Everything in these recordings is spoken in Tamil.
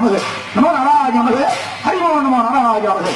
நமது நம நாராஜ நமது ஹரிமோ நம நாராஜ நமது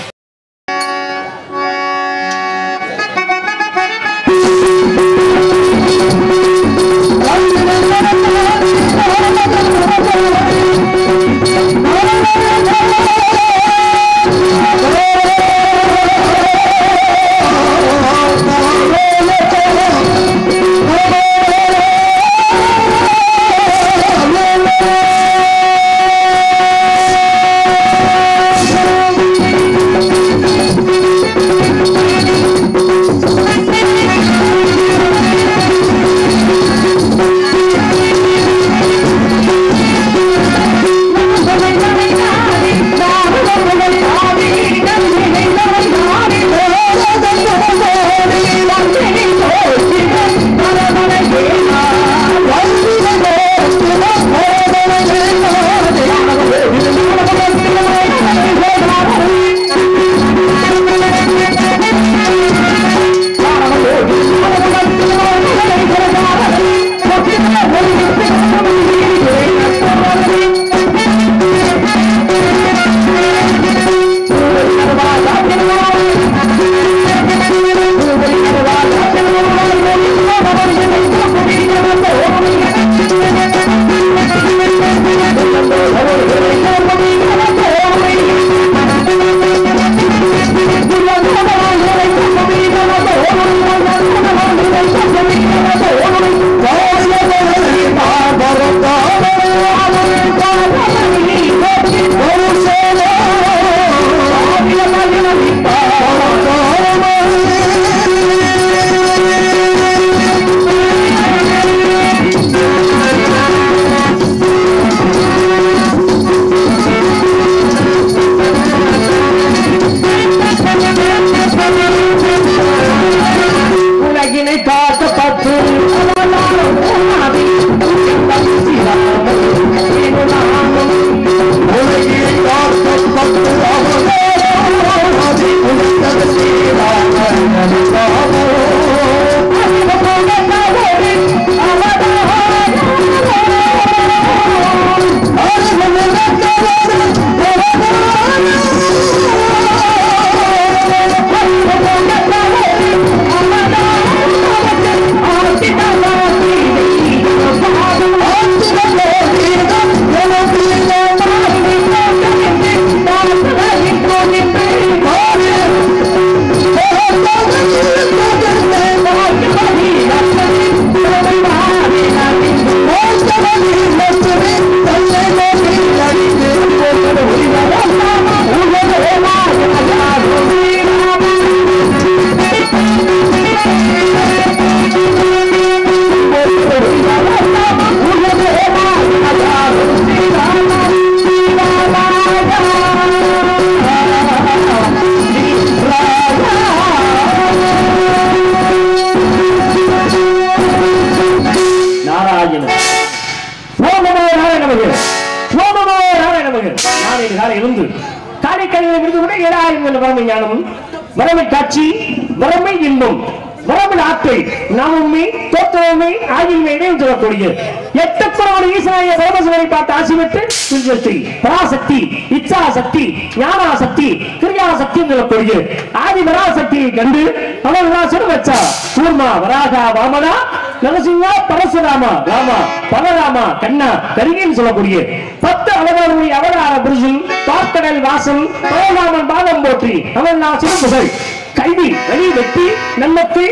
உலகினை காக்கப்பட்டு உலகினை காக்கப்பட்டு நாராயணன் ஓமமோ நாராயணமகன் ஓமமோ நாராயணமகன் நாளை காலை இருந்து காரைக்காலில் இருந்து கூட ஏழாயிரம் வரமை ஞானமும் வரமை காட்சி வரமை இன்பம் வரமில் ஆற்றை நாமுமே தோற்றமே ஆகியவை இடையில் சொல்லக்கூடிய எட்டக்குறவன் ஈசனாய பரமசிவனை பார்த்து ஆசி பெற்று சிவசக்தி பராசக்தி இச்சா சக்தி ஞானா சக்தி கிரியா சக்தி சொல்லக்கூடிய ஆதி பராசக்தியை கண்டு அவர்கள் சொல்ல வச்சா கூர்மா வராகா வாமனா நரசிங்கா பரசுராமா ராமா பலராமா கண்ணா கரிகின்னு சொல்லக்கூடிய பத்து அவதாரமுடைய அவதார புருஷன் பார்க்கடல் வாசல் பலராமன் பாதம் போற்றி அவன் நான் சிறப்புகள் கல்வி வழி வெற்றி நன்னத்தை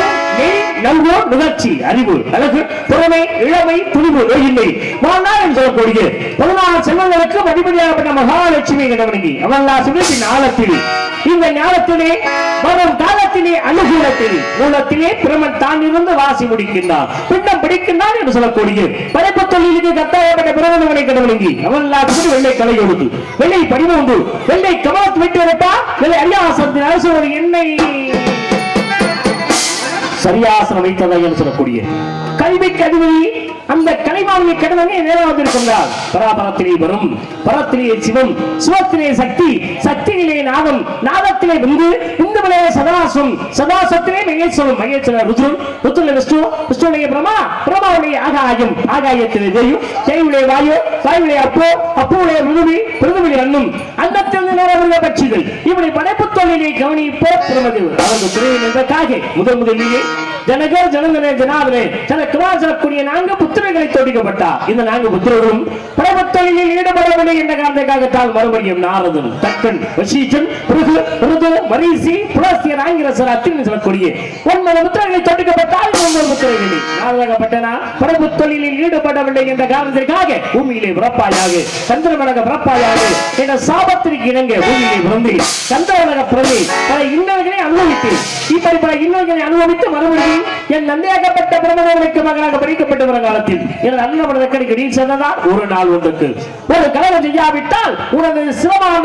நல்வோர் நிகழ்ச்சி அறிவு அழகு திறமை இளமை துணிவு இல்லை வாழ்நாள் சொல்லக்கூடிய பதினாறு செல்வங்களுக்கு மதிப்பதியாகப்பட்ட மகாலட்சுமி கணவனங்கி அவன் சிவத்தின் ஆழத்தில் இந்த ஞானத்திலே வரும் காலத்திலே அனுகூலத்திலே மூலத்திலே பிரமன் தான் இருந்து வாசி முடிக்கின்றான் பின்னம் பிடிக்கின்றான் என்று சொல்லக்கூடிய படைப்பு தொழிலுக்கு கட்டாயப்பட்ட பிரதமனை கடவுளுங்கி அவன் எல்லாத்துக்கும் வெள்ளை கலை கொடுத்து வெள்ளை படிமூன்று வெள்ளை கமலத்து விட்டு வைப்பா வெள்ளை அரியாசத்தின் அரசு ஒரு எண்ணெய் சரியாசனம் வைத்ததா என்று சொல்லக்கூடிய கல்விக்கு அதிபதி அந்த கலைமாவியை கடந்தே நேரம் வந்திருக்கின்றார் பராபரத்திலே வரும் பரத்திலே சிவம் சிவத்திலே சக்தி சக்தியிலே நாதம் நாதத்திலே விந்து விந்துவிலே சதாசம் சதாசத்திலே மகேஸ்வரம் மகேஸ்வரர் ருத்ரன் ருத்ரன் விஷ்ணு விஷ்ணுடைய பிரமா பிரமாவுடைய ஆகாயம் ஆகாயத்திலே தேயும் தேயுடைய வாயு வாயுடைய அப்போ அப்போடைய மிருதுவி மிருதுவிலே அண்ணும் அன்னத்திலிருந்து நேரமுள்ள பட்சிகள் இப்படி படைப்பு தொழிலை கவனிப்போ பிரமதேவர் அவரது துறையில் என்பதற்காக முதல் முதலிலே ஜனகர் ஜனந்தனே ஜனாதனே ஜனகுமார் சொல்லக்கூடிய நான்கு புத்திரர்களை தோடிக்கப்பட்டார் இந்த நான்கு புத்திரர்களும் படைப்புத் தொழிலில் ஈடுபடவில்லை என்ற காரணத்துக்காகத்தான் மறுபடியும் நாரதன் தக்கன் வசீச்சன் பிருகு ருது மரீசி புலஸ்தியர் ஆங்கிரசர் அத்தின்னு சொல்லக்கூடிய ஒன்பது புத்திரர்களை தோடிக்கப்பட்டால் ஒன்பது புத்திரர்களை நாரதகப்பட்டனா படைப்புத் தொழிலில் ஈடுபடவில்லை என்ற காரணத்திற்காக பூமியிலே பிறப்பாயாக சந்திரமனக பிறப்பாயாக என்ற சாபத்திற்கு இணங்க பூமியிலே பிறந்து சந்திரமனக பிறந்து பல இன்னல்களை அனுபவித்து இப்படி பல இன்னல்களை அனுபவித்து மறுபடியும் என் நந்தையாக்கப்பட்ட பிரமதேவனுக்கு மகனாக படிக்கப்பட்ட ஒரு காலத்தில் எனது அண்ணன் கடைக்கு நீ சென்றதால் ஒரு நாள் ஒன்றுக்கு ஒரு கலகம் செய்யாவிட்டால் உனது சிவமான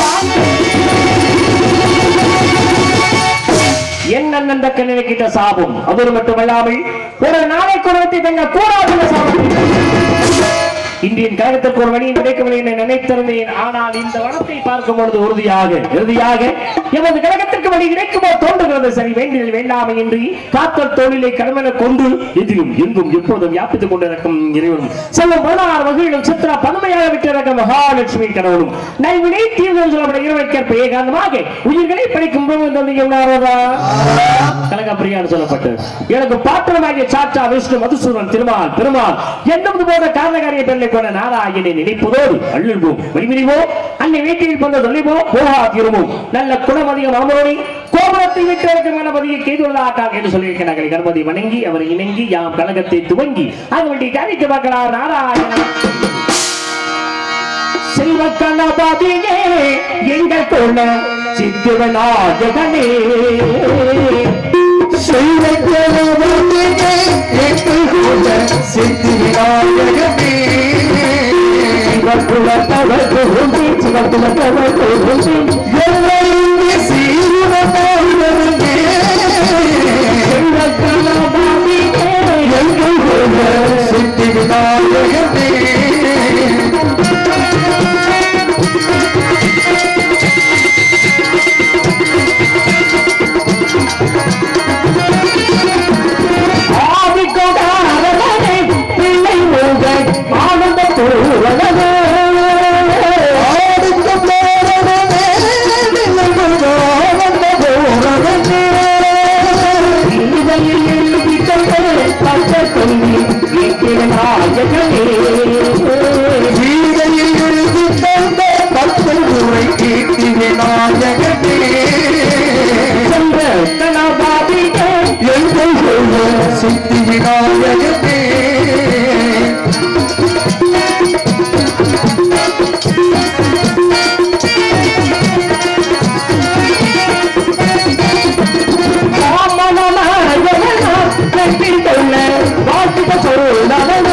என் அண்ணன் தக்க கிட்ட சாபம் அதோடு மட்டுமல்லாமல் ஒரு நாளை குறைத்து தங்க கூடாது என்ற சாபம் இந்தியன் கழகத்திற்கு ஒரு வழியும் கிடைக்கவில்லை என்று நினைத்திருந்தேன் ஆனால் இந்த வனத்தை பார்க்கும் பொழுது உறுதியாக இறுதியாக எமது கழகத்திற்கு வழி கிடைக்குமோ தோன்றுகிறது சரி வேண்டியதில் வேண்டாமை இன்றி காத்தல் தொழிலை கடமென கொண்டு எதிலும் எங்கும் எப்போதும் வியாபித்துக் கொண்டிருக்கும் இறைவனும் செல்லும் பதினாறு வகையிலும் சித்திரா பன்மையாக விட்டிருக்கும் மகாலட்சுமி கணவனும் நல்வினை தீர்வு சொல்லப்பட இறைவனுக்கேற்ப ஏகாந்தமாக உயிர்களை படிக்கும் போது தந்தையும் நாரதா கனகப்பிரியான்னு சொல்லப்பட்டு எனக்கு பாத்திரமாகிய சாச்சா விஷ்ணு மதுசூதன் திருமால் பெருமாள் என்னும் போத காரணகாரிய பெண்ணை கொண்ட நாராயணனை நினைப்பதோடு அள்ளுவோம் வழிவிரிவோம் அன்னை வீட்டில் கொண்ட சொல்லிவோம் போகா திரும்பும் நல்ல குணமதியம் அமரோனி கோபுரத்தை விட்டு இருக்கும் கணபதியை கேதுள்ளதாட்டார் என்று சொல்லியிருக்கிறார்கள் கணபதி வணங்கி அவர் இணங்கி யாம் கழகத்தை துவங்கி அது வண்டி காணிக்க பார்க்கலாம் நாராயணன் செல்வ கணபதியே எங்கள் கொள்ள சித்திரநாயகனே செய்த கணவனுக்கே எங்கள் கூட சித்தி விநாயகமே சிவகுலத்தவர் புகுந்தி சிவகுலத்தவர் புகுந்தி எல்லையுமே சீருடமாயிருந்தே செல்வ கணபதியே எங்கள் கூட சித்தி விநாயகமே ஆதிக்கோடாரனே பிள்ளை முருகன் ஆனந்த பூரணனே ஆடிக்கும் நேரமே நிலங்கள் ஆனந்த போரகமே இதையில் எழுதிக்கொண்டு பச்சை சொல்லி நாயகனே கீதையில் எழுதி தந்த பக்தர் உரை கீர்த்தி விநாயகமே சென்ற கணபாதியே எங்கள் சொல்ல சித்தி விநாயகமே ராமநாயகனா வெற்றி கொள்ள வாழ்த்துக்க சொல்லவனே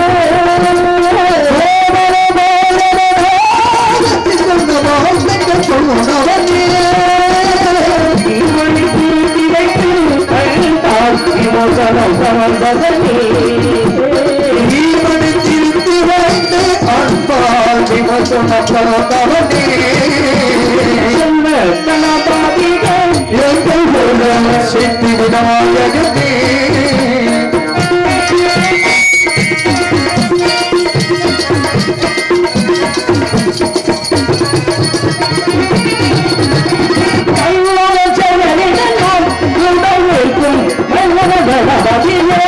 இவனை தூக்கி வைத்து கழித்தால் விமோசனம் சமந்ததனே செல்வ கணபாதியே சித்தி விநாயகமே கைவோட செயலிடம் உடல் வைக்கும் மன்னன கணபதியே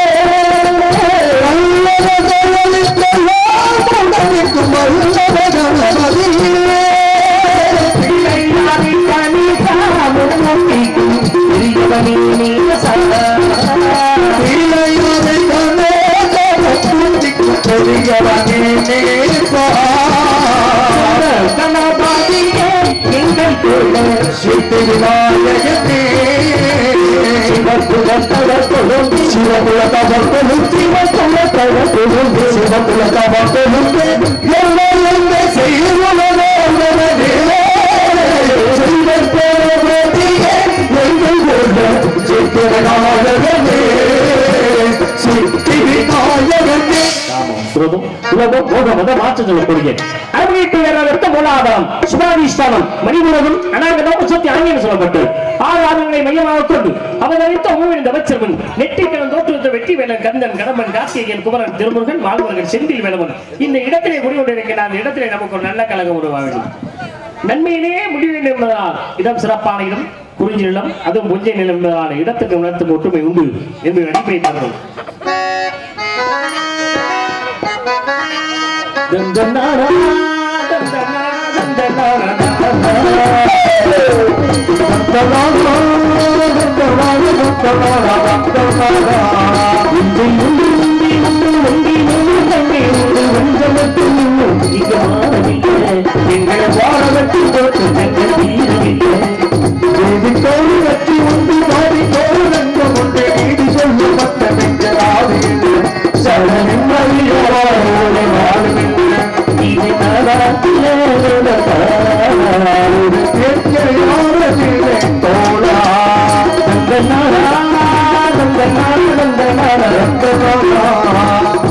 பிள்ளையாரி கனிதாமும் முட்டிக்கும் பிரியவனே நீ சதா கணபதியே எங்கள் கூட சித்தி விநாயகமே சிவகுலத்தவர் கொழுந்து சிவகுலத்தவர் கொழுந்து சிவகுலத்தவர் கொழுந்து சிவகுலத்தவர் கொழுந்து எல்லையுமே செய்யுள்ளதே செல்வத்தோடு எங்கள் கூட சித்தி விநாயகமே மாற்ற சொல்லக்கூடிய அறுபத்தி ஏழாவது மூலாதாரம் சுபாதிஷ்டானம் மணிபூரகம் அநாகதம் உச்சத்தி அணங்கின சொல்லப்பட்டு ஆறு ஆதங்களை மையமாக கொண்டு அவதரித்த உணவின் தவச்சர்மன் நெற்றிக்கணம் தோற்றுவித்த வெற்றி வேலன் கந்தன் கடம்பன் கார்த்திகேயன் குமரன் திருமுருகன் மால்வர்கள் செந்தில் வேலவன் இந்த இடத்திலே குடிகொண்டிருக்கிற அந்த இடத்திலே நமக்கு ஒரு நல்ல கழகம் உருவாக வேண்டும் நன்மையிலே முடிவு வேண்டும் என்பதால் இடம் சிறப்பான இடம் குறிஞ்சி நிலம் அதுவும் கொஞ்ச நிலம் என்பதால் இடத்துக்கு உணர்த்தும் ஒற்றுமை உண்டு என்பதை அடிப்படை தரணும் தந்தனாரா, தந்தனாரா, தந்தனாரா, தந்தனாரா. உந்தி, உந்தி, உந்தி, உந்தி, உந்தி, உந்தி, தங்கை உண்டு, வஞ்சமத்தில் இன்னும் இங்கு மாறவில்லை. எங்களை வாழ வச்சு போட்டு தங்கள் தீரவில்லை. தேவி தோழி வச்சு உண்டு மாறி தோழி ரங்கம் ஒன்று நீடி சொல்லு பட்ட வெஞ்சராவில் சரணம் மறியோடு வாழ்வில்லை இது நவராத்திரியிலே நடந்தார். இயற்கையான சீலை தோழா தந்தனாரா, தந்தனாரா, தந்தனாரா, ரங்கமாமா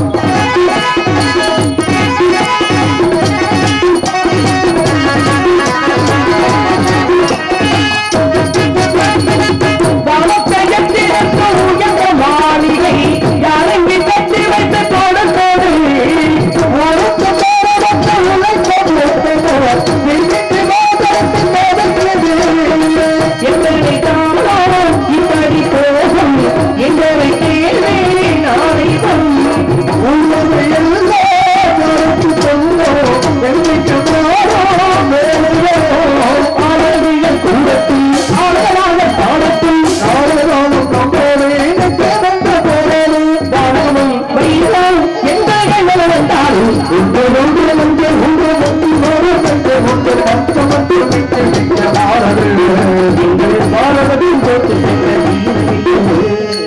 வானத்தையத்திற்கு உயர்ந்த மாளிகை யாரெங்கி கட்டி வைத்த கோடு கோடு உனக்கு போராட்ட உழைப்பு உழைப்பவர் நின்றுட்டு வாதத்து போதற்கிறது எத்தனை காலம் இப்படி போகும் எங்களை தேவை நாளை வரும் உள்ளது எல்லாம் மறைத்து கொண்டோம் வெள்ளிக்கு போறோம் மேலும் ஆடல்கள் கூடத்தில் ஆடலாக பாடத்தில் நாளெல்லாம் நம்மோடு கிடந்த போராடு தானமும் வைரம் எந்த வந்தாலும் ஒன்று ஒன்று ஒன்று ஒன்று ஒன்று ஒரு ஒன்று ஒன்று பத்து மட்டும் விட்டு விட்டு வாழது எங்கள் பாரதத்தின் போட்டு சென்ற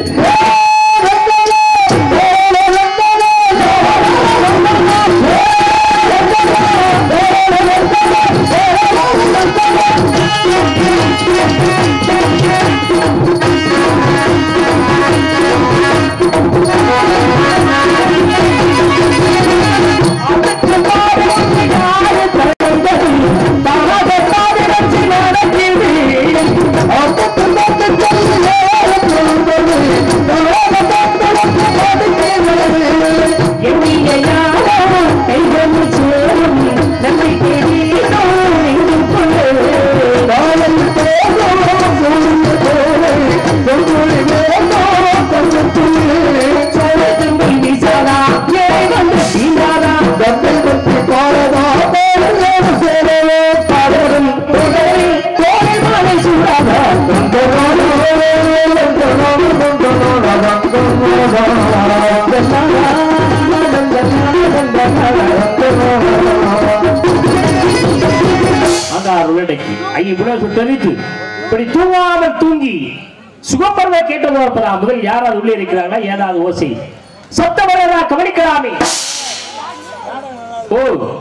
தந்தை பற்றி பாரதா பாரதோடு சேரவே பாடலும் புகழை கோடை மலை சூடாதா கந்தனோடு கந்தனோடு கந்தனோடு ஆங்கார் உள்ளடக்கி ஐய உணர்வு தெரிவித்து இப்படி தூங்காமல் தூங்கி சுகப்பறவை கேட்டு பார்ப்பதா முதல் யாராவது உள்ளே இருக்கிறாங்களா ஏதாவது ஓசை சத்தம் வரதா கவனிக்கலாமே ஓ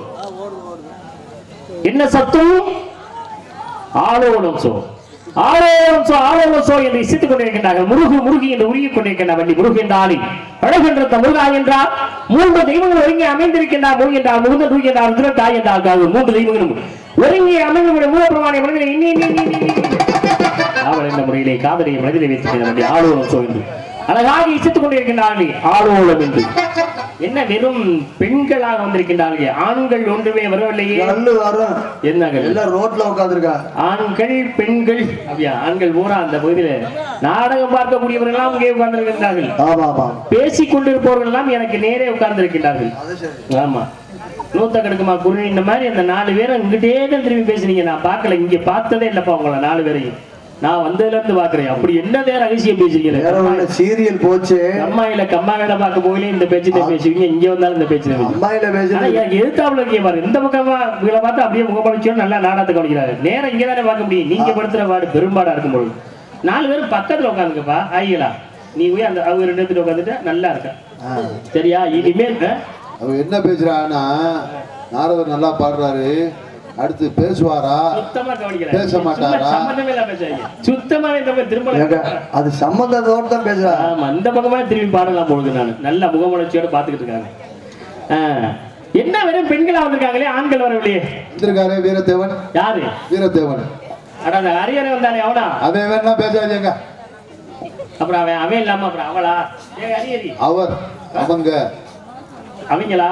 என்ன சத்தம் ஆலோலம் சோ ஆலோலம் சோ ஆலோலம் சோ என்று இசைத்துக் கொண்டிருக்கின்றார்கள் முருகு முருகி என்று உருகிக் கொண்டிருக்கின்ற வண்டி முருகு என்றாலி அழகென்ற முருகா என்றால் மூன்று தெய்வங்கள் ஒருங்கே அமைந்திருக்கின்றார் முருகு என்றால் முருகன் தூக்கி என்றால் ருத்ரன் தாய் என்றால் காவல் மூன்று தெய்வங்களும் ஒருங்கே அமைந்த மூலப்பிரமாணி மனதிலே இன்னி இன்னி இன்னி இன்னி இன்னி. அவள் என்ற முறையிலே காதலை மனதிலே வைத்திருக்கின்ற வண்டி ஆலோலம் சோ என்று அழகாக இசைத்துக் கொண்டிருக்கின்றார்கள் ஆலோலம் என்று என்ன வெறும் பெண்களாக வந்திருக்கின்றார்கள் ஆண்கள் ஒன்றுமே வரவில்லையே நல்லு வரும் என்னங்கள் எல்லாம் ரோட்ல உட்காந்துருக்கா ஆண்கள் பெண்கள் அப்படியா ஆண்கள் பூரா அந்த பகுதியில நாடகம் பார்க்கக்கூடியவர்கள் எல்லாம் இங்கே உட்கார்ந்திருக்கின்றார்கள் ஆமா ஆமா பேசிக் கொண்டிருப்பவர்கள் எல்லாம் எனக்கு நேரே உட்கார்ந்திருக்கின்றார்கள் அது சரி ஆமா நூத்த கணக்குமா குருவி இந்த மாதிரி அந்த நாலு பேரும் இங்கிட்டே தான் திரும்பி பேசுனீங்க நான் பார்க்கல இங்க பார்த்ததே இல்லப்பா உங்களை நாலு பேரையும் நான் வந்ததுல இருந்து பாக்குறேன் அப்படி என்னதே ரகசியம் வேற பேசுறீங்க ஒண்ணு சீரியல் போச்சு அம்மா இல்ல கம்மா வேலை பார்க்க போகல இந்த பேச்சு தான் பேசுவீங்க இங்க வந்தாலும் இந்த பேச்சு தான் பேசுவீங்க அம்மாயில ஆனா பேசுறது எனக்கு எதிர்த்தாப்புல இருக்கே பாரு இந்த பக்கமா இவங்களை பார்த்து அப்படியே முகப்பளிச்சோம் நல்லா நாடகத்தை கவனிக்கிறாரு நேரம் இங்க தானே பார்க்க முடியும் நீங்க படுத்துற பாடு பெரும்பாடா இருக்கும் பொழுது நாலு பேரும் பக்கத்துல உட்காந்துக்கப்பா ஆயிகளா நீ போய் அந்த அவங்க ரெண்டு பேரும் உட்காந்துட்டு நல்லா இருக்க ஆ. சரியா இனிமேல் அவ என்ன பேசுறான்னா நாரதர் நல்லா பாடுறாரு அடுத்து பேசுவாரா சுத்தமா கவனிக்கிறாரு பேச மாட்டாரா? சும்மா சம்மந்தமே இல்லாம பேசுறாங்க சுத்தமாவே இந்த மாதிரி திரும்ப ஏங்க, அது சம்பந்தத்தோட தான் பேசுறா ஆமா இந்த பக்கமா திரும்பி பாடலாம் பொழுது நான் நல்ல முகமுணர்ச்சியோட பாத்துக்கிட்டு இருக்காங்க ஆ, என்ன வெறும் பெண்களா வந்திருக்காங்களே ஆண்கள் வரவில்லையே வந்திருக்காரு வீரதேவன் யாரு வீரதேவன் அட அந்த அரியணை வந்தானே அவனா அவன் வேணா பேசாதீங்க அப்புறம் அவன் அவன் இல்லாம அப்புறம் அவளா ஏ அரியரி அவர் அவங்க அவங்களா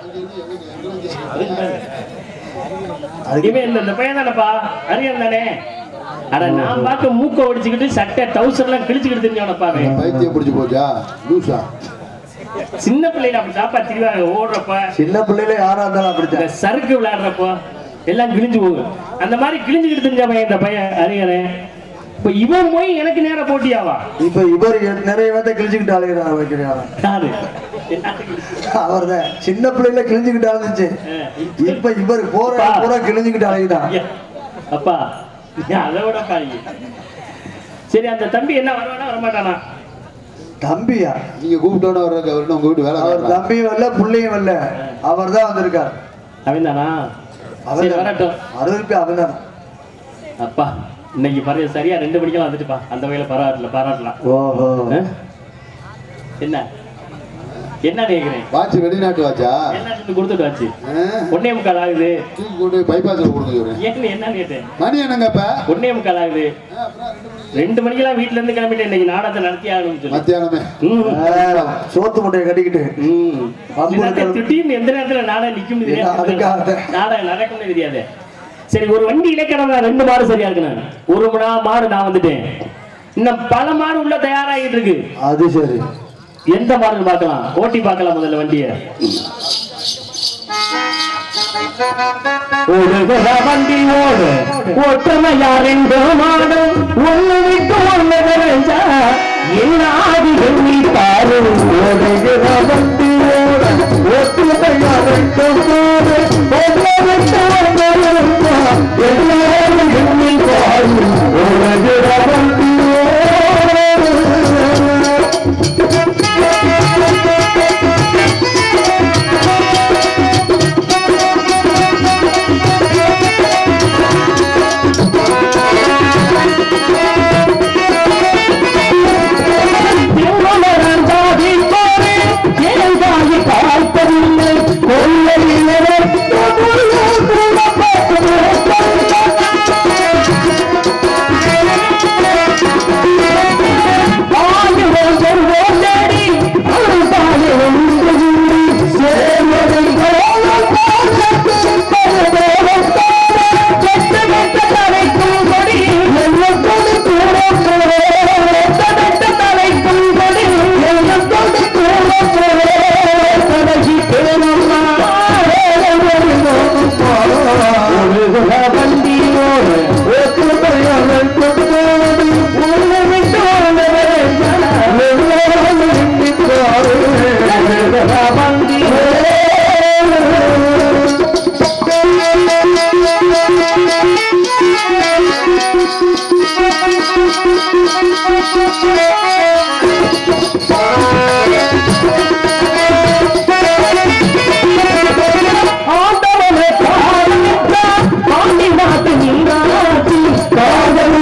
இவன் இந்த இந்த பையன் தானப்பா அரியன் தானே அட நான் பார்க்க மூக்க ஒடிச்சுக்கிட்டு சட்டை டவுசர் எல்லாம் கிழிச்சுக்கிட்டு தெரிஞ்சவனப்பா அவன் பைத்தியம் பிடிச்சு போச்சா லூசா சின்ன பிள்ளைங்க அப்படி தாப்பா திரிவாங்க ஓடுறப்ப சின்ன பிள்ளையில யாரா இருந்தாலும் இந்த அப்படித்தான் சறுக்கு விளையாடுறப்போ எல்லாம் கிழிஞ்சு போகும் அந்த மாதிரி கிழிஞ்சுக்கிட்டு தெரிஞ்ச பையன் இந்த பையன் அரியணை இப்ப இவன் போய் எனக்கு நேரம் போட்டியாவா இப்ப இவர் நிறைய பேர்த்த கிழிச்சுக்கிட்டு அழுகிறார் வைக்கிறார் யாரு அவர் தான் சின்ன பிள்ளையில கிழிஞ்சுக்கிட்டு அழுந்துச்சு இப்ப இவர் போற அப்பா. பூரா கிழிஞ்சுக்கிட்டு அழுகிறான் ஐயா, அப்பா ஏன் அதை விட பாருங்க சரி அந்த தம்பி என்ன வருவானா வரமாட்டானா தம்பியா நீங்க கூப்பிட்டோன்னு வர்றதுக்கு அவர்கிட்ட உங்க வீட்டு வேலை அவர் பார்க்கலாம். தம்பியும் வரல புள்ளையும் வரல அவர் தான் வந்திருக்கார் அவன் தானா சரி அவன் வரட்டும் அறுபது அவன் தான் அப்பா இன்னைக்கு பரவ சரியா ரெண்டு மணிக்கெல்லாம் வந்துட்டுப்பா அந்த வகையில பரவாயில்ல பாராட்டலாம் ஓஹோ ஆ? என்ன என்ன கேக்குறேன் வாட்ச் வெளிநாட்டு வாட்சா என்ன சொல்லி கொடுத்துட்டு வச்சு ஆ? ஒன்னே முக்கால் ஆகுது தூக்கி கொண்டு பைபாஸ்ல கொடுக்க சொல்றேன் ஏன்னு என்ன கேட்டேன் மணி என்னங்க இப்ப ஒன்னே முக்கால் ஆகுது ரெண்டு மணிக்கெல்லாம் வீட்டுல இருந்து கிளம்பிட்டு இன்னைக்கு நாடகத்தை நடத்தி ஆகணும்னு சொல்லி மத்தியானமே ம். ஆ, சோத்து முட்டையை கட்டிக்கிட்டு ம். வம்பு இல்லாட்டி இருக்கிறது. திடீர்னு எந்த நேரத்துல நாடகம் நிக்கும்னு என்ன, அதுக்காக தெரியாது தான். நாடகம் நடக்கும்னு தெரியாது சரி ஒரு வண்டி இலக்கணம் ரெண்டு மாடு சரியா இருக்கணும் ஒரு மணி நேரம் மாடு நான் வந்துட்டேன் இன்னும் பல மாடு உள்ள தயாராகிட்டு இருக்கு அது சரி எந்த மாடுன்னு பார்க்கலாம் ஓட்டி பார்க்கலாம் முதல்ல வண்டியை ஓடுகிற வண்டி ஓடு ஒற்றுமையா ரெண்டு மாடும் ஒண்ணு விட்டு ஒண்ணு விளைஞ்சா என்னாதி எண்ணி பாரு ஓடுகிற வண்டி ஓடு ஒற்றுமையா ரெண்டு மாடு ஒண்ணு விட்டு ஒண்ணு விளைஞ்சா எல்லாரும் எண்ணி பாரு ஓடுகிற வண்டி ஓடு ஆண்டவனே காரணத்தா ஆண்டி நாட்டு நீராட்சி காதல்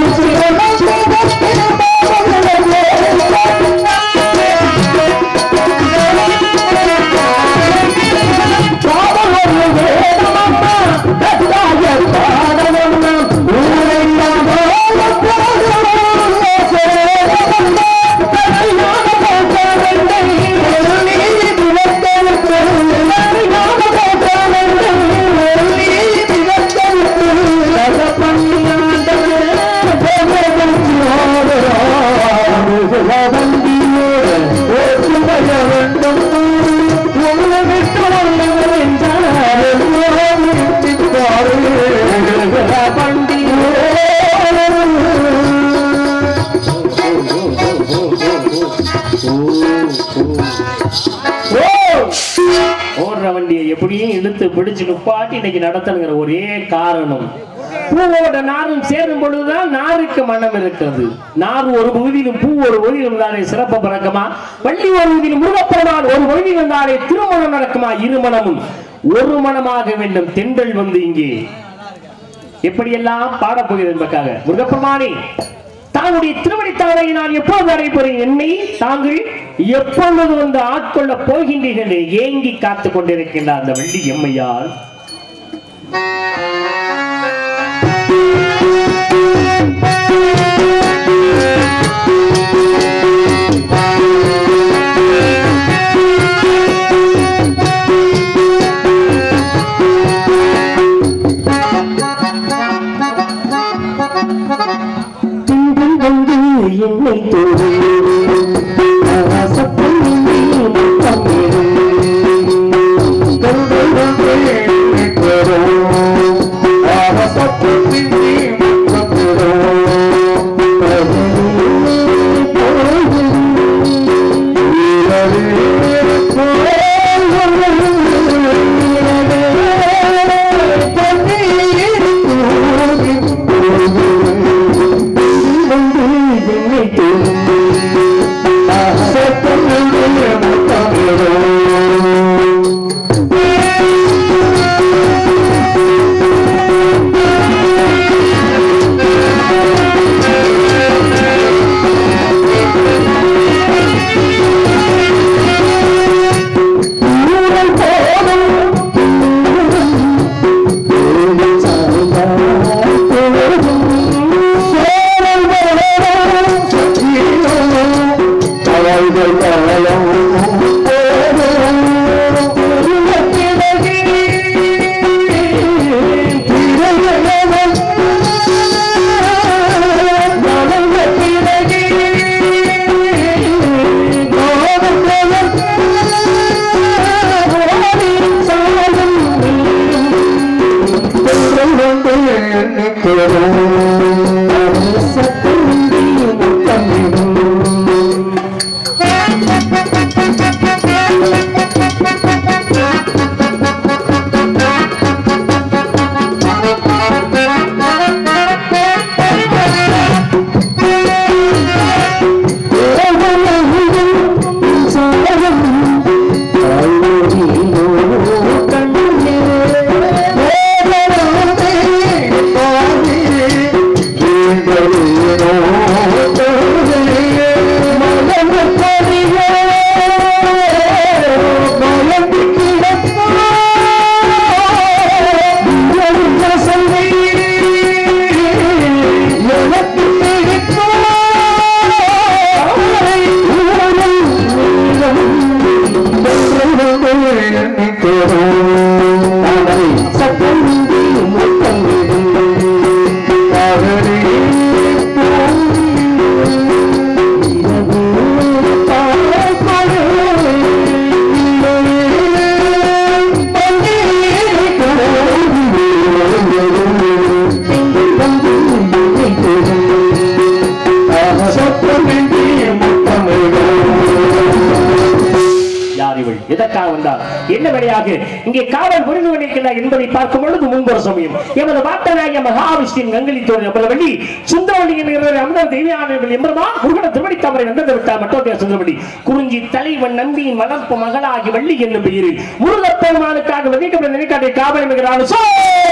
ஓடுற வண்டியை எப்படியும் இழுத்து பிடிச்சு நிப்பாட்டி இன்னைக்கு நடத்தணுங்கிற ஒரே காரணம் பூவோட நாரும் சேரும் பொழுதுதான் நாருக்கு மனம் இருக்கிறது நார் ஒரு பகுதியிலும் பூ ஒரு பகுதியில் இருந்தாலே சிறப்பு பிறக்குமா வள்ளி ஒரு பகுதியில் முருகப்பெருமான் ஒரு பகுதியில் இருந்தாலே திருமணம் நடக்குமா இருமணமும் ஒரு மனமாக வேண்டும் தென்றல் வந்து இங்கே எப்படியெல்லாம் பாடப்போகிறது என்பதற்காக முருகப்பெருமானே தாங்களுடைய திருவடித்தாளை நான் எப்போது அடைப்பேன் என்னை தாங்கள் எப்பொழுது வந்து ஆட்கொள்ள போகின்றீர்கள் ஏங்கி காத்துக் கொண்டிருக்கின்ற அந்த வெள்ளி எம்மையால் திங்கள் வந்து என்னை தோடு ஆசைப்பட்டு நீ முத்தமிடு. கண்கள் வந்து என்னை தொடு. ஆசைப்பட்டு நீ முத்தமிடு. பகலிலே போகும் இரவிலே போகும் இரவே பன்னீர் யார் இவள் எதற்காக வந்தார் என்ன வழியாக இங்கே காவல் புரிந்து கொண்டிருக்கிறார் என்பதை பார்க்கும் பொழுது முன்பொரு சமயம் எமது வாட்டனாகிய மகாவிஷ்ணின் கங்கலி தோழி எமது வள்ளி சுந்தரவள்ளி என்கிற அமிர்த தெய்வியானவர்கள் எம்பெருமா முருகன திருவடி தவறை வந்தது விட்டார் மட்டோதய சுந்தரவள்ளி குறிஞ்சி தலைவன் நம்பியின் வளர்ப்பு மகளாகி வள்ளி என்னும் பெயரில் முருகப்பெருமானுக்காக விதிக்கப்பட்ட நினைக்காட்டை காவல் என்கிறான் சோ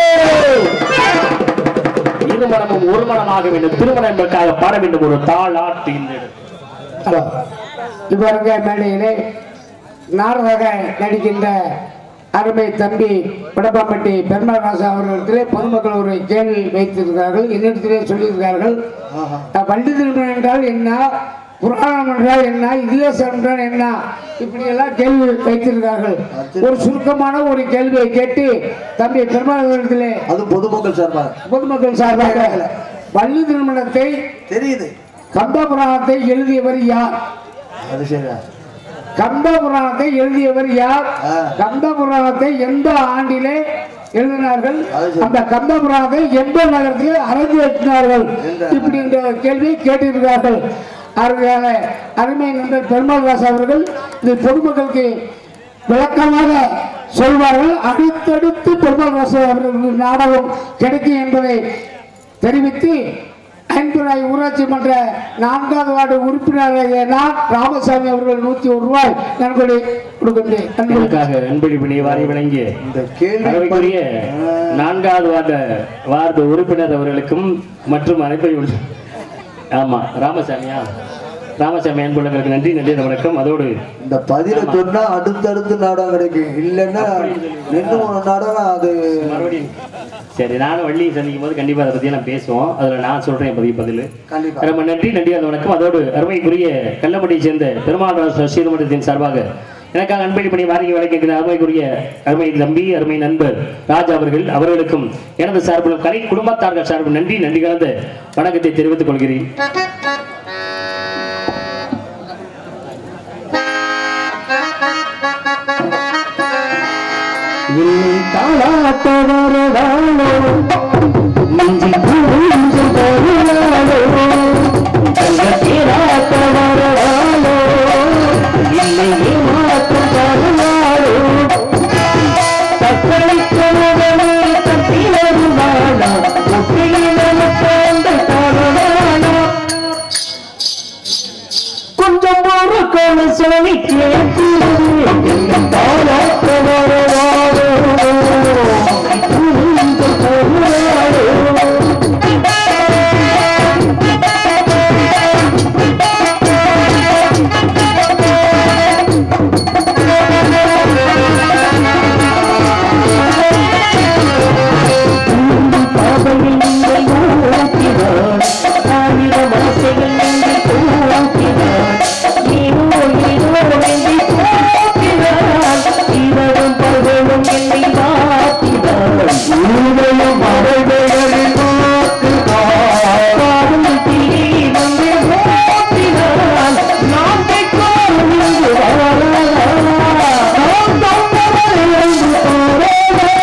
இருமணமும் ஒரு மனமாக வேண்டும் திருமணம் என்பதற்காக பாட வேண்டும் ஒரு தாளாட்டு இந்த இடத்தில். ஹலோ இப்போ இருக்க மேடையிலே நாடக நடிக்கின்ற அருமை தம்பி வடப்பாம்பட்டி பெருமாள் ராசா அவர்களிடத்திலே பொதுமக்கள் ஒரு கேள்வி வைத்திருக்கிறார்கள் என்னிடத்திலே சொல்லியிருக்கிறார்கள் அஹ், வண்டி திருமணம் என்றால் என்ன புராணம் என்றால் என்ன இதிகாசம் என்றால் என்ன இப்படியெல்லாம் கேள்வி வைத்திருக்கிறார்கள் ஒரு சுருக்கமான ஒரு கேள்வியை கேட்டு தம்பி பெருமாள் அவர்களிடத்திலே அது பொதுமக்கள் சார்பாக பொதுமக்கள் சார்பாக வள்ளி திருமணத்தை தெரியுது கம்ப புராணத்தை எழுதியவர் யார் அது சரியா கம்ப புராணத்தை எழுதியவர் யார் ஆ. கம்ப புராணத்தை எந்த ஆண்டிலே எழுதினார்கள் அது சரி. அந்த கம்ப புராணத்தை எந்த நகரத்திலே அரங்கேற்றினார்கள் எந்த- இப்படி இந்த கேள்வியை கேட்டிருக்கிறார்கள் அவர்களால அருமை நண்பர் பெருமாள் ராசா அவர்கள் இது பொதுமக்களுக்கு விளக்கமாக சொல்வார்கள் அடுத்தடுத்து பெருமாள் ராசா அவர்களுக்கு நாடகம் கிடைக்கும் என்பதை தெரிவித்து ஐம்பதாய் ஊராட்சி மன்ற நான்காவது வார்டு உறுப்பினராகிய நான் ராமசாமி அவர்கள் நூத்தி ஒரு ரூபாய் நன்கொடை கொடுக்கின்றேன் நன்றி. உங்களுக்காக அன்பளிப்பினை வாரி வழங்கிய இந்த கேள்வி அருமைக்குரிய நான்காவது வார்டு வார்டு உறுப்பினர் அவர்களுக்கும் மற்றும் அனைப்பை உள்ள- ஆமா ராமசாமியா ராமசாமி அன்புள்ளங்களுக்கு நன்றி நன்றி வணக்கம் அதோடு இந்த பதில சொன்னா அடுத்தடுத்து நாடகம் கிடைக்கும் இல்லைன்னா ரெண்டு மூணு நாடகம் அது மறுபடியும் சரி நானும் வள்ளியை சந்திக்கும் போது கண்டிப்பா அதை பத்தி நான் பேசுவோம் அதுல நான் சொல்றேன் பதிவு பதில் கண்டிப்பா ரொம்ப நன்றி நன்றி அந்த வணக்கம் அதோடு அருமைக்குரிய கள்ளப்பட்டியை சேர்ந்த பெருமாள் ராச சீர்மன்றத்தின் சார்பாக எனக்காக அன்பளி பணி வாங்கி வழங்குகிற அருமைக்குரிய அருமை தம்பி அருமை நண்பர் ராஜா அவர்கள் அவர்களுக்கும் எனது சார்பிலும் கலை குடும்பத்தார்கள் சார்பில் நன்றி நன்றி கலந்த வணக்கத்தை தெரிவித்துக் கொள்கிறேன் என்னை தாளாட்ட வரவாளோ நெஞ்சி பூஞ்சு தருளாளோ தங்கத்தேராட்ட வரவாளோ என்னை ஏமாற்றம் தருளாளோ தக்கலை கனவனே தப்பி வருவாளா ஒற்றையில போன்ற தருவாளா கொஞ்சம் ஒரு கோல சொல்லி கேட்டு தாளாட்ட வரவாளோ பூஞ்சு தருளாளோ பாதையில் நீங்கள் ஊக்கினார் ஆயிரம் ஆசைகள் நீங்கள் தூக்கினார் நீனோ நீனோ வேண்டி தூக்கினார் இரவும் பகலும் என்னை மாற்றினார் உருளையும் மறைகளில் மாற்றுவார் காதல் தீயை வந்து மாற்றினார் நாம் கைக்கோள் இங்கு வாழலாம் நாம் தந்தவரை என்று போராடலாம்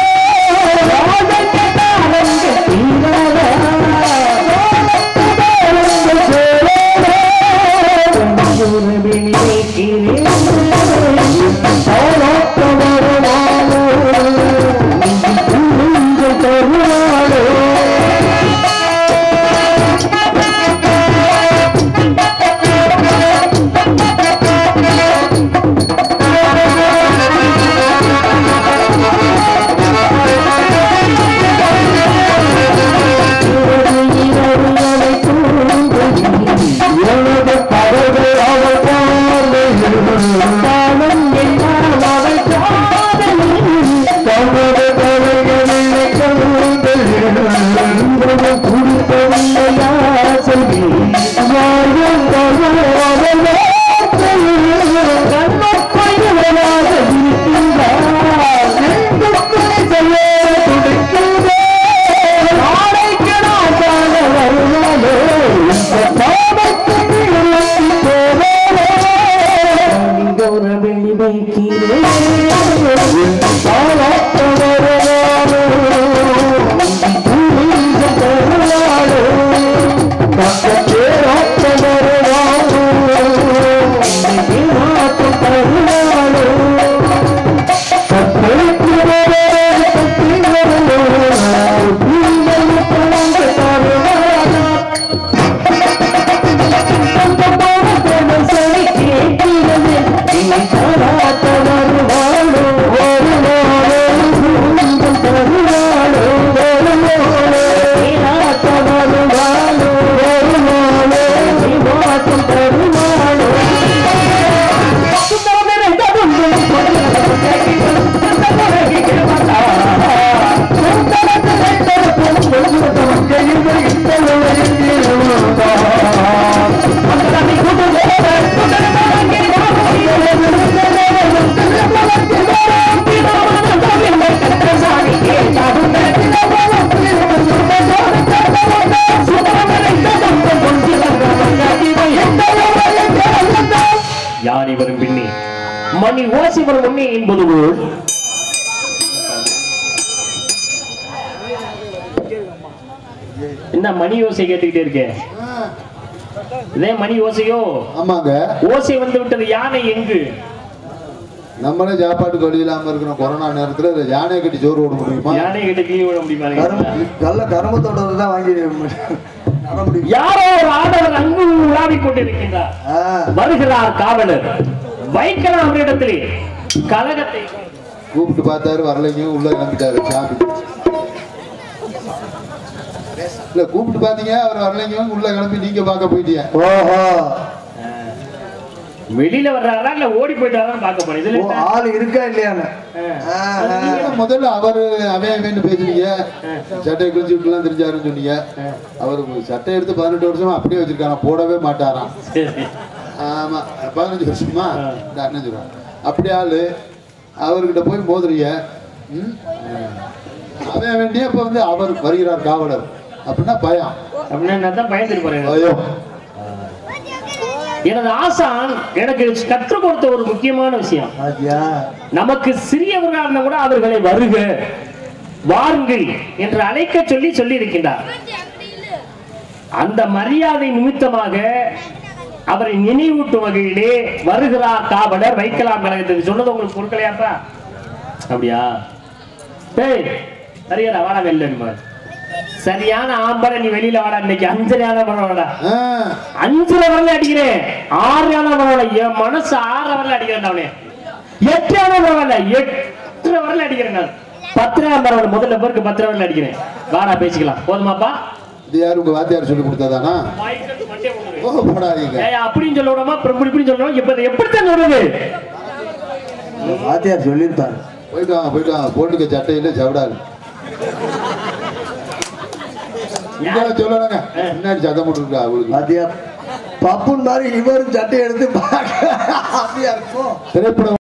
யானை வரும் பின்னே மணி ஓசை வரும் முன்னே என்பது போல் என்ன மணி ஓசை கேட்டுக்கிட்டே இருக்க இதே மணி ஓசையோ ஆமாங்க ஓசை வந்து விட்டது யானை எங்கு நம்மளே சாப்பாட்டுக்கு வழி இல்லாம இருக்கிற கொரோனா நேரத்துல இந்த யானையை கட்டி சோறு போட முடியுமா யானை கிட்ட கிளி விட முடியுமா கரும்பு நல்ல கரும்பத்தோட தான் வாங்கி நட முடியும் யாரோ ஒரு ஆடவர் அங்கு உலாவிக் கொண்டிருக்கின்றார் ஆ, வருகிறார் காவலர் வைக்கலாம் அவரிடத்திலே கலகத்தை கூப்பிட்டு பார்த்தாரு வரலைங்க உள்ள கிளம்பிட்டாரு சாமி இல்ல கூப்பிட்டு பாத்தீங்க அவர் வரலைங்க உள்ள கிளம்பி நீங்க பார்க்க போயிட்டீங்க ஓஹோ வெளியில வர்றாரா இல்ல ஓடி போயிட்டாரான்னு பார்க்க போறேன் இதுல ஓ, என்ன? ஆள் இருக்கா இல்லையான்னு ஆ, ஆ. ஏன்னா முதல்ல அவரு அவன் அவன்னு பேசுனீங்க சட்டையை கிழிச்சு விட்டுலாம் தெரிஞ்சாருன்னு சொன்னீங்க அவரு சட்டை எடுத்து பதினெட்டு வருஷமா அப்படியே வச்சிருக்காராம் போடவே மாட்டாராம் சரி. ஆமா பதினஞ்சு வருஷமா இந்த அண்ணன் சொல்றான் அப்படி ஆளு அவர்கிட்ட போய் மோதுறீங்க ம்? அவன் வேண்டிய இப்ப வந்து அவர் வருகிறார் காவலர் அப்படின்னா பயம் அப்படின்னா நான் தான் பயந்துட்டு போறேன் பயம் எனது ஆசான் எனக்கு கற்றுக் கொடுத்த ஒரு முக்கியமான விஷயம் பாத்தியா? நமக்கு சிறியவர்களாக இருந்தா கூட அவர்களை வருக வாருங்கள் என்று அழைக்க சொல்லி சொல்லி இருக்கின்றார் அந்த மரியாதை நிமித்தமாக அவரை நினைவூட்டும் வகையிலே வருகிறார் காவலர் வைக்கலாம் கழகத்துக்கு சொன்னது உங்களுக்கு பொருட்களையாப்பா அப்படியா டேய் சரியாடா வாடா வெளில சரியான ஆம்பளை நீ வெளியில வாடா இன்னைக்கு அஞ்சரையான வாடா ஆ, அஞ்சுல வரல அடிக்கிறேன் ஆறான பரவாயில்ல என் மனசு ஆறு வரல அடிக்கிறேன் அவனே எட்டான பரவாயில்ல எட்டு வரல அடிக்கிறேன் நான் பத்திரம் பரவாயில்ல முதல்ல பேருக்கு பத்திரம் வரல அடிக்கிறேன் வாடா பேசிக்கலாம் போதுமாப்பா இது யாரு உங்க வாத்தியார் சொல்லி கொடுத்ததானா கோவப்படாதீங்க ஏய், அப்படின்னு சொல்ல விடாம அப்புறம் இப்படி இப்படி சொல்லணும் இப்ப இதை எப்படித்தான் சொல்றது வாத்தியார் சொல்லியிருப்பாரு போயிட்டு வாங்க போயிட்டு வாங்க போட்டுக்க சட்டையில சவடாது இங்க சொல்லணுங்க முன்னாடி சத்தம் போட்டுருக்கா அவளுக்கு வாத்தியார் பப்புன் மாதிரி இவரும் சட்டை எடுத்து பார்க்க அப்படியா இருக்கும் திரைப்படம்